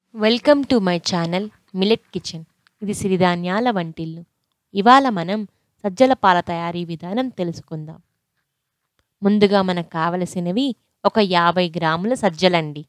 welcome to my channel millet kitchen ఇది సిరిధాన్యాల వంటిల్లు ఇవాళ మనం సజ్జల పాల తయారీ విధానం తెలుసుకుందాం ముందుగా మనకు కావలసినవి ఒక యాభై గ్రాముల సజ్జలండి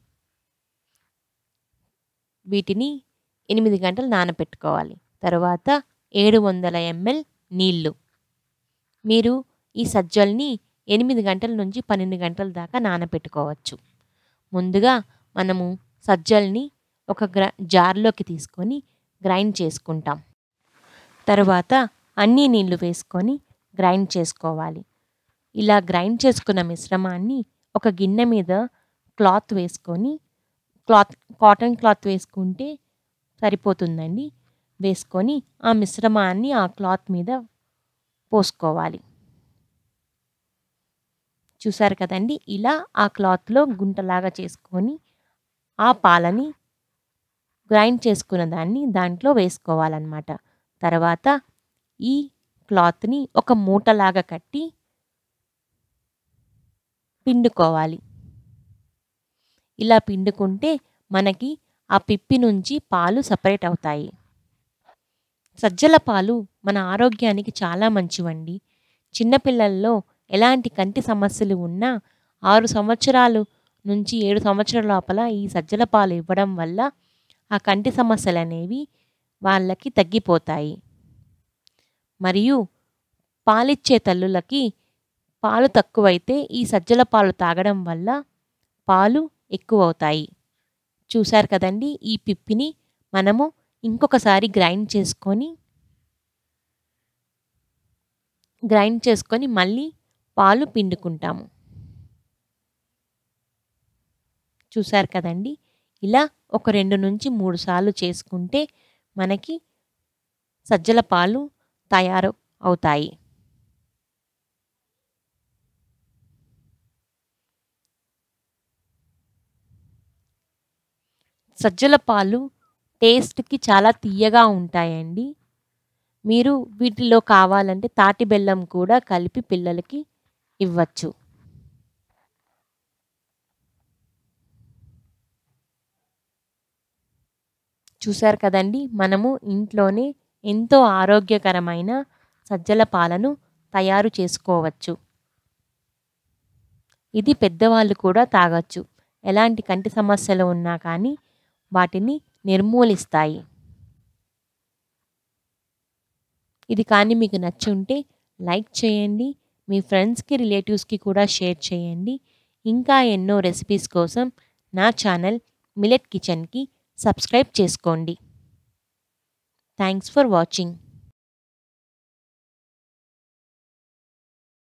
వీటిని ఎనిమిది గంటలు నానబెట్టుకోవాలి తర్వాత ఏడు వందల ఎంఎల్ నీళ్ళు మీరు ఈ సజ్జల్ని ఎనిమిది గంటల నుంచి పన్నెండు గంటల దాకా నానబెట్టుకోవచ్చు ముందుగా మనము సజ్జల్ని ఒక గ్రా జార్లోకి తీసుకొని గ్రైండ్ చేసుకుంటాం తర్వాత అన్ని నీళ్లు వేసుకొని గ్రైండ్ చేసుకోవాలి ఇలా గ్రైండ్ చేసుకున్న మిశ్రమాన్ని ఒక గిన్నె మీద క్లాత్ వేసుకొని క్లాత్ కాటన్ క్లాత్ వేసుకుంటే సరిపోతుందండి వేసుకొని ఆ మిశ్రమాన్ని ఆ క్లాత్ మీద పోసుకోవాలి చూసారు కదండి ఇలా ఆ క్లాత్లో గుంటలాగా చేసుకొని ఆ పాలని గ్రైండ్ చేసుకున్న దాన్ని దాంట్లో వేసుకోవాలన్నమాట తర్వాత ఈ క్లాత్ని ఒక మూటలాగా కట్టి పిండుకోవాలి ఇలా పిండుకుంటే మనకి ఆ పిప్పి నుంచి పాలు సపరేట్ అవుతాయి సజ్జల పాలు మన ఆరోగ్యానికి చాలా మంచివండి చిన్నపిల్లల్లో ఎలాంటి కంటి సమస్యలు ఉన్నా ఆరు సంవత్సరాలు నుంచి ఏడు సంవత్సరాల లోపల ఈ సజ్జల పాలు ఇవ్వడం వల్ల ఆ కంటి సమస్యలు అనేవి వాళ్ళకి తగ్గిపోతాయి మరియు పాలిచ్చే తల్లులకి పాలు తక్కువైతే ఈ సజ్జల పాలు తాగడం వల్ల పాలు ఎక్కువ అవుతాయి చూశారు కదండి ఈ పిప్పిని మనము ఇంకొకసారి గ్రైండ్ చేసుకొని గ్రైండ్ చేసుకొని మళ్ళీ పాలు పిండుకుంటాము చూశారు కదండి ఇలా ఒక రెండు నుంచి మూడు సార్లు చేసుకుంటే మనకి సజ్జల పాలు తయారు అవుతాయి సజ్జల పాలు టేస్ట్కి చాలా తీయగా ఉంటాయండి మీరు వీటిలో కావాలంటే తాటి బెల్లం కూడా కలిపి పిల్లలకి ఇవ్వచ్చు చూశారు కదండి మనము ఇంట్లోనే ఎంతో ఆరోగ్యకరమైన సజ్జల పాలను తయారు చేసుకోవచ్చు ఇది పెద్దవాళ్ళు కూడా తాగొచ్చు ఎలాంటి కంటి సమస్యలు ఉన్నా కానీ వాటిని నిర్మూలిస్తాయి ఇది కానీ మీకు నచ్చి ఉంటే లైక్ చేయండి మీ ఫ్రెండ్స్కి రిలేటివ్స్కి కూడా షేర్ చేయండి ఇంకా ఎన్నో రెసిపీస్ కోసం నా ఛానల్ మిలెట్ కిచెన్కి సబ్స్క్రైబ్ చేసుకోండి థ్యాంక్స్ ఫర్ వాచింగ్